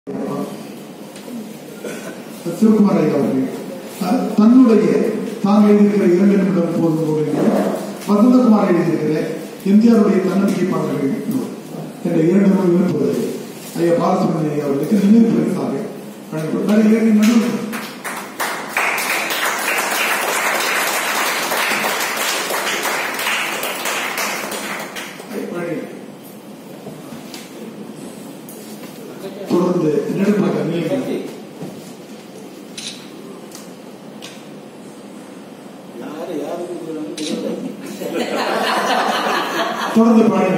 சிவகுமார் ஐயா அவர்கள் அஹ், தன்னுடைய தான் எழுதியிருக்கிற இரண்டு நிமிடம் போதும் நூலில் வசந்தகுமார் எழுதியிருக்கிற எம்ஜிஆருடைய தன்னம்பிக்கை பாடல்கள் நூல் என்ற இரண்டு நூல் விரும்புவது ஐயா பாலசுப்ரமணிய ஐயா அவர்களுக்கு நினைவு பரிசாக வழங்கப்படும் வேற இரண்டு நடுவில் தொடர்ந்து நெடுப்பாக்க நிலையம் யாரு யாருக்கு கொடுக்குறாங்கன்னு தெரியல. தொடர்ந்து பாடி